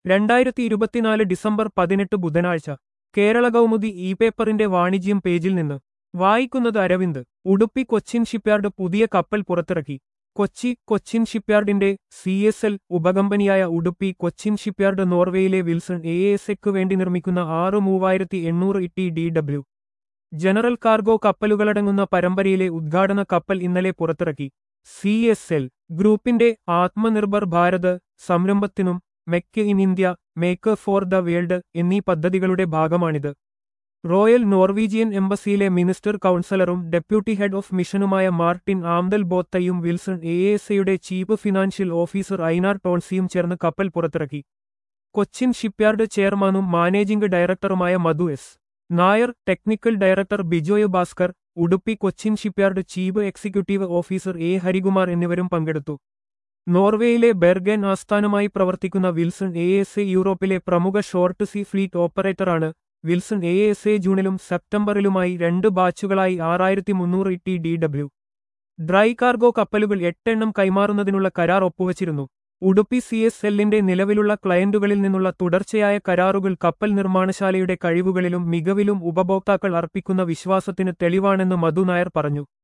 രണ്ടായിരത്തി ഇരുപത്തിനാല് ഡിസംബർ പതിനെട്ട് ബുധനാഴ്ച കേരള കൗമുദി ഇ പേപ്പറിന്റെ വാണിജ്യം പേജിൽ നിന്ന് വായിക്കുന്നത് അരവിന്ദ് ഉടുപ്പി കൊച്ചിൻ ഷിപ്പ്യാർഡ് പുതിയ കപ്പൽ പുറത്തിറക്കി കൊച്ചി കൊച്ചിൻ ഷിപ്പ്യാർഡിന്റെ സി എസ് എൽ ഉപകമ്പനിയായ ഉടുപ്പി കൊച്ചിൻ ഷിപ്പ്യാർഡ് നോർവേയിലെ വിൽസൺ എ എസ് എക്ക് വേണ്ടി നിർമ്മിക്കുന്ന ആറ് മൂവായിരത്തി എണ്ണൂറ് T D W general cargo കപ്പലുകളടങ്ങുന്ന പരമ്പരയിലെ ഉദ്ഘാടന കപ്പൽ ഇന്നലെ പുറത്തിറക്കി സി എസ് എൽ ഗ്രൂപ്പിന്റെ ആത്മനിർഭർ ഭാരത് സംരംഭത്തിനും make in India make for the world എന്നീ പദ്ധതികളുടെ ഭാഗമാണിത് റോയൽ നോർവീജിയൻ എംബസിയിലെ മിനിസ്റ്റർ കൗൺസലറും ഡെപ്യൂട്ടി ഹെഡ് ഓഫ് മിഷനുമായ മാർട്ടിൻ ആംദൽ ബോത്തയും വിൽസൺ എ എസ് എയുടെ ചീഫ് ഫിനാൻഷ്യൽ ഓഫീസർ ഐനാർ ടോൺസിയും ചേർന്ന് കപ്പൽ പുറത്തിറക്കി കൊച്ചിൻ ഷിപ്പ്യാർഡ് ചെയർമാനും മാനേജിംഗ് ഡയറക്ടറുമായ Madhu S Nair technical director Bijoy Bhaskar Udupi Cochin shipyard chief executive officer A Harikumar എന്നിവരും പങ്കെടുത്തു നോർവേയിലെ ബെർഗൻ ആസ്ഥാനമായി പ്രവർത്തിക്കുന്ന വിൽസൺ എ എസ് എ യൂറോപ്പിലെ പ്രമുഖ ഷോർട്ട് സീ ഫ്ലീറ്റ് ഓപ്പറേറ്ററാണ് വിൽസൺ എ എസ് എ ജൂണിലും സെപ്റ്റംബറിലുമായി രണ്ട് ബാച്ചുകളായി ആറായിരത്തി മുന്നൂറ് T D W dry cargo കപ്പലുകൾ എട്ടെണ്ണം കൈമാറുന്നതിനുള്ള കരാർ ഒപ്പുവച്ചിരുന്നു ഉടുപ്പി സി എസ് എല്ലിന്റെ നിലവിലുള്ള ക്ലയന്റുകളിൽ നിന്നുള്ള തുടർച്ചയായ കരാറുകൾ കപ്പൽ നിർമ്മാണശാലയുടെ കഴിവുകളിലും മികവിലും ഉപഭോക്താക്കൾ അർപ്പിക്കുന്ന വിശ്വാസത്തിന് തെളിവാണെന്ന് മധു നായർ പറഞ്ഞു